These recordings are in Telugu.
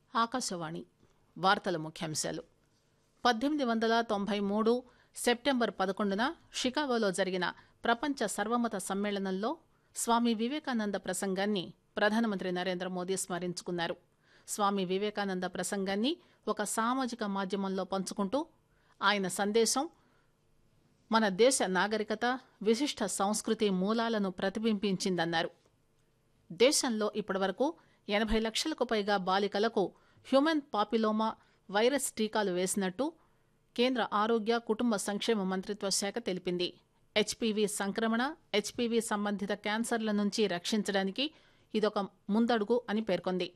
ఆకాశవాణి వార్తల ముఖ్యాంశాలు పద్దెనిమిది వందల తొంభై మూడు సెప్టెంబర్ పదకొండున షికాగోలో జరిగిన ప్రపంచ సర్వమత సమ్మేళనంలో స్వామి వివేకానంద ప్రసంగాన్ని ప్రధానమంత్రి నరేంద్ర మోదీ స్మరించుకున్నారు స్వామి వివేకానంద ప్రసంగాన్ని ఒక సామాజిక మాధ్యమంలో పంచుకుంటూ ఆయన సందేశం మన దేశ నాగరికత విశిష్ట సంస్కృతి మూలాలను ప్రతిబింబించిందన్నారు దేశంలో ఇప్పటివరకు ఎనభై లక్షలకు పైగా బాలికలకు హ్యూమన్ పాపిలోమా వైరస్ టీకాలు వేసినట్టు కేంద్ర ఆరోగ్య కుటుంబ సంక్షేమ మంత్రిత్వ శాఖ తెలిపింది హెచ్పివి సంక్రమణ హెచ్పివి సంబంధిత క్యాన్సర్ల నుంచి రక్షించడానికి ఇదొక ముందడుగు అని పేర్కొంది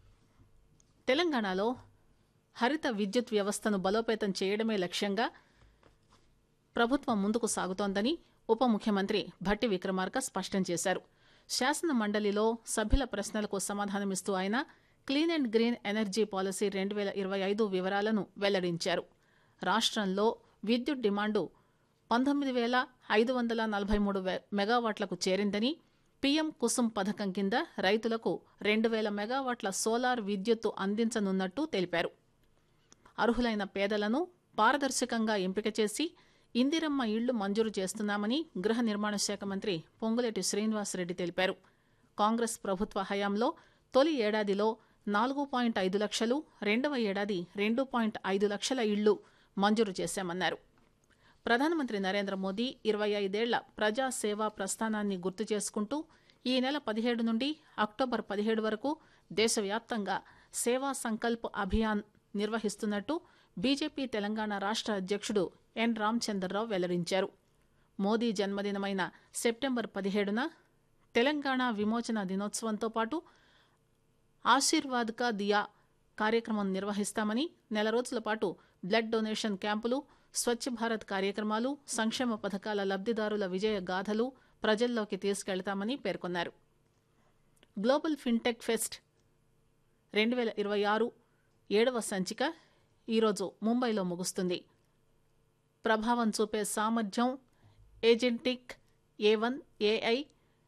తెలంగాణలో హరిత విద్యుత్ వ్యవస్థను బలోపేతం చేయడమే లక్ష్యంగా ప్రభుత్వం ముందుకు సాగుతోందని ఉప ముఖ్యమంత్రి భట్టి విక్రమార్క స్పష్టం చేశారు శాసన మండలిలో సభ్యుల ప్రశ్నలకు సమాధానమిస్తూ ఆయన clean and green energy policy రెండు వేల ఇరవై ఐదు వివరాలను వెల్లడించారు రాష్ట్రంలో విద్యుత్ డిమాండు పంతొమ్మిది వేల ఐదు వందల నలభై మూడు మెగావాట్లకు చేరిందని పీఎం కుసుమ్ పథకం కింద రైతులకు రెండు వేల మెగావాట్ల సోలార్ విద్యుత్తు అందించనున్నట్టు తెలిపారు అర్హులైన పేదలను పారదర్శకంగా ఎంపిక చేసి ఇందిరమ్మ ఇళ్లు మంజూరు చేస్తున్నామని గృహ నిర్మాణ శాఖ మంత్రి పొంగులేటి శ్రీనివాసరెడ్డి తెలిపారు కాంగ్రెస్ ప్రభుత్వ హయాంలో తొలి ఏడాదిలో నాలుగు పాయింట్ ఐదు లక్షలు రెండవ ఏడాది రెండు పాయింట్ ఐదు లక్షల ఇళ్లు మంజూరు చేశామన్నారు ప్రధానమంత్రి నరేంద్ర మోదీ ఇరవై ఐదేళ్ల ప్రజాసేవా ప్రస్థానాన్ని గుర్తు చేసుకుంటూ ఈ నెల పదిహేడు నుండి అక్టోబర్ పదిహేడు వరకు దేశవ్యాప్తంగా సేవా సంకల్ప్ అభియాన్ నిర్వహిస్తున్నట్టు బీజేపీ తెలంగాణ రాష్ట్ర అధ్యక్షుడు ఎన్ రామచంద్రరావు వెల్లడించారు మోదీ జన్మదినమైన సెప్టెంబర్ పదిహేడున తెలంగాణ విమోచన దినోత్సవంతో పాటు ఆశీర్వాద్ కా దియా కార్యక్రమం నిర్వహిస్తామని నెల రోజుల పాటు బ్లడ్ డొనేషన్ క్యాంపులు స్వచ్ఛ భారత్ కార్యక్రమాలు సంక్షేమ పథకాల లబ్దిదారుల విజయ గాథలు ప్రజల్లోకి తీసుకెళ్తామని పేర్కొన్నారు గ్లోబల్ ఫిన్టెక్ ఫెస్ట్ రెండు వేల ఇరవై ఆరు ఏడవ సంచిక ఈరోజు ముంబైలో ముగుస్తుంది ప్రభావం చూపే సామర్థ్యం agentic A one AI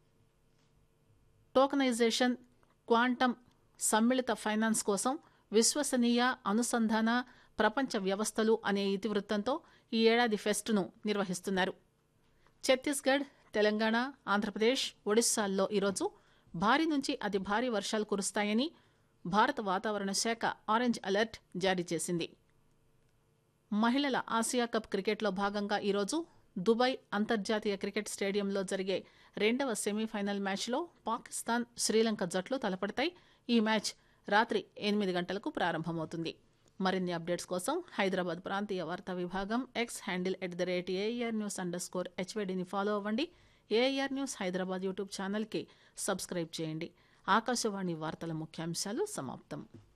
tokenisation quantum సమ్మిళిత ఫైనాన్స్ కోసం విశ్వసనీయ అనుసంధాన ప్రపంచ వ్యవస్థలు అనే ఇతివృత్తంతో ఈ ఏడాది ఫెస్ట్ను నిర్వహిస్తున్నారు ఛత్తీస్గఢ్ తెలంగాణ ఆంధ్రప్రదేశ్ ఒడిశాల్లో ఈరోజు భారీ నుంచి అతి భారీ వర్షాలు కురుస్తాయని భారత వాతావరణ శాఖ ఆరెంజ్ అలర్ట్ జారీ చేసింది మహిళల ఆసియా కప్ క్రికెట్లో భాగంగా ఈరోజు దుబాయ్ అంతర్జాతీయ క్రికెట్ స్టేడియంలో జరిగే రెండవ సెమీఫైనల్ మ్యాచ్లో పాకిస్తాన్ శ్రీలంక జట్లు తలపడతాయి ఈ మ్యాచ్ రాత్రి ఎనిమిది గంటలకు ప్రారంభమవుతుంది మరిన్ని అప్డేట్స్ కోసం హైదరాబాద్ ప్రాంతీయ వార్తా విభాగం X handle at the rate AR news underscore స్కోర్ హెచ్వైడిని ఫాలో అవ్వండి ఏఆర్ న్యూస్ హైదరాబాద్ యూట్యూబ్ ఛానల్కి సబ్స్క్రైబ్ చేయండి ఆకాశవాణి వార్తల ముఖ్యాంశాలు సమాప్తం